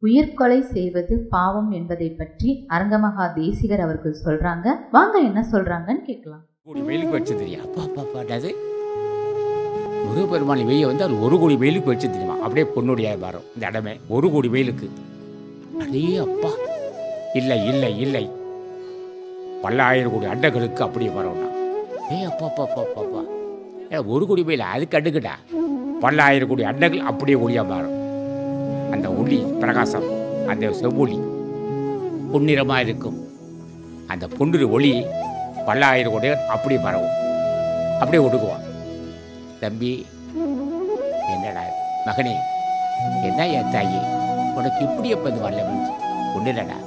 உயிர்கொலை செய்வது பாவம் என்பதை பற்றி அரங்கமகா தேசிகர் அவர்கள் சொல்றாங்க வாங்க என்ன சொல்றாங்கன்னு கேட்கலாம் கோடி வெயிலுக்கு வச்சு தெரியும் அப்பா அப்பா பாட்டாது முருகப்பெருமான் வெய்ய வந்து அது ஒரு கோடி வெயிலுக்கு வச்சு தெரியுமா அப்படியே பொண்ணுடைய வரும் இந்த இடமே ஒரு கோடி வெயிலுக்கு அடே அப்பா இல்லை இல்லை இல்லை பல்லாயிரம் கோடி அண்டங்களுக்கு அப்படியே வரும்னா ஏய் அப்பா அப்பா அப்பா அப்பா அப்பா ஏ ஒரு கோடி வெயில் அதுக்கு அடுக்குடா பல்லாயிரம் கோடி அண்டங்கள் அப்படியே ஒளியாக மாறும் அந்த ஒளி பிரகாசம் அந்த செவ்வொளி பொன்னிறமாக இருக்கும் அந்த பொன்னிற ஒளி பல்லாயிரம் கோடி அப்படியே பரவும் அப்படியே ஒடுக்குவான் தம்பி என்னடா இது? மகனே என்ன என் தாயி உனக்கு இப்படி எப்போ இது வரல ஒன்றும் இல்லடா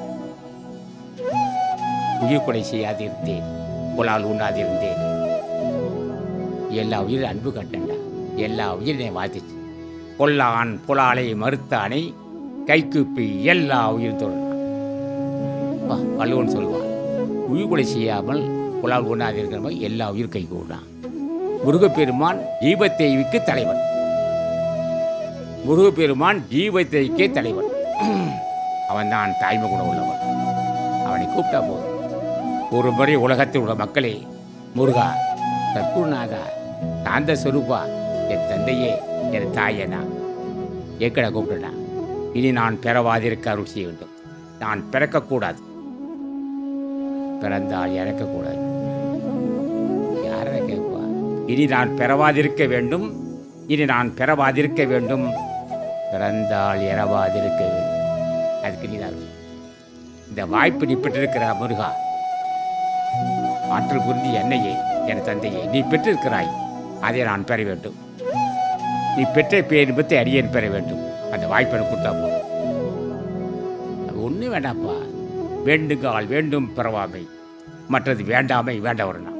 உயிர் கொலை செய்யாதிருந்தேன் புலால் உண்ணாதிருந்தேன் எல்லா உயிரும் அன்பு கட்டண்டா எல்லா உயிரினை வாழ்த்துச்சு கொல்லான் புலாலை மறுத்தானை கைக்குப்பி எல்லா உயிர் தொடர்ந்தான் வள்ளுவன் சொல்வான் உயிர் கொலை செய்யாமல் புலால் உண்ணாதிருக்கிற மாதிரி எல்லா உயிர் கை கூடான் முருகப்பெருமான் ஜீவத்தேவிக்கு தலைவன் முருகப்பெருமான் ஜீவத்தேவிக்கே தலைவன் அவன்தான் தாய்மை குணம் உள்ளவன் அவனை கூப்பிட்டா போதும் ஒரு முறை உலகத்தில் உள்ள மக்களே முருகா சத்குருநாதா சாந்த சொரூபா என் தந்தையே என் தாயனா ஏக்கடா கூப்பிட்டா இனி நான் பிறவாதிருக்க அருள் செய்ய வேண்டும் நான் பிறக்கக்கூடாது பிறந்தால் இறக்கக்கூடாது யாரை கேட்பா இனி நான் பிறவாதிருக்க வேண்டும் இனி நான் பிறவாதிருக்க வேண்டும் பிறந்தால் இறவாதிருக்க வேண்டும் அதுக்கு நீ தான் இந்த வாய்ப்பு நீ பெற்றிருக்கிற முருகா ஆற்றல் புரிந்தி என்னையே என் தந்தையே நீ பெற்றிருக்கிறாய் அதை நான் பெற வேண்டும் நீ பெற்ற பேரின்பத்தை அடியேன் பெற வேண்டும் அந்த வாய்ப்பை எனக்கு கொடுத்தா போதும் அது ஒன்றும் வேண்டாம்ப்பா வேண்டுங்கால் வேண்டும் பிறவாமை மற்றது வேண்டாமை வேண்டவர்னா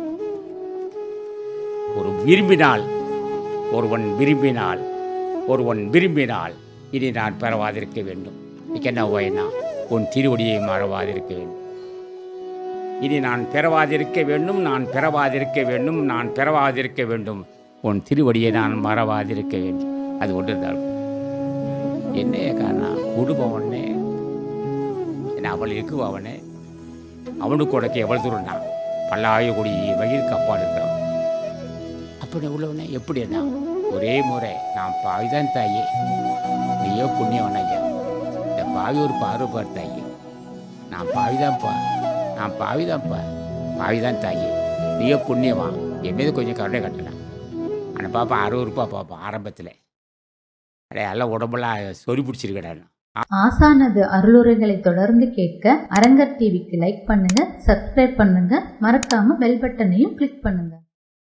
ஒரு விரும்பினால் ஒருவன் விரும்பினால் ஒருவன் விரும்பினால் இனி நான் பெறவாதிருக்க வேண்டும் இன்னைக்கு என்ன ஓயனா உன் திருவடியை மறவாதிருக்க வேண்டும் இனி நான் பெறவாதிருக்க வேண்டும் நான் பெறவாதிருக்க வேண்டும் நான் பெறவாதிருக்க வேண்டும் உன் திருவடியை நான் மறவாதிருக்க வேண்டும் அது ஒன்று தான் என்னைய காரணம் குடும்பம் ஒன்னே என்ன அவள் இருக்குவ அவனே அவனுக்கு உனக்கு எவ்வளவு தூரம் தான் பல்லாயிரம் கோடி வயிறுக்கு அப்பால் இருக்கிறான் அப்படி உள்ளவனே எப்படி என்ன ஒரே முறை நான் பாவிதான் தாயே நீயோ புண்ணியவன் ஐயா இந்த பாவி ஒரு பார்வை பார் தாயே நான் பாவிதான்ப்பா நான் பாவிதான்ப்பா பாவிதான் தாயே நீயோ புண்ணியவான் என் மீது கொஞ்சம் கருணை கட்டலாம் ஆனால் பாப்பா அறுபது ரூபா பார்ப்போம் ஆரம்பத்தில் அடே எல்லாம் உடம்பெல்லாம் சொறி பிடிச்சிருக்கடா ஆசானது அருளுரைகளை தொடர்ந்து கேட்க அரங்கர் டிவிக்கு லைக் பண்ணுங்க சப்ஸ்கிரைப் பண்ணுங்க மறக்காம பெல் பட்டனையும் கிளிக் பண்ணுங்க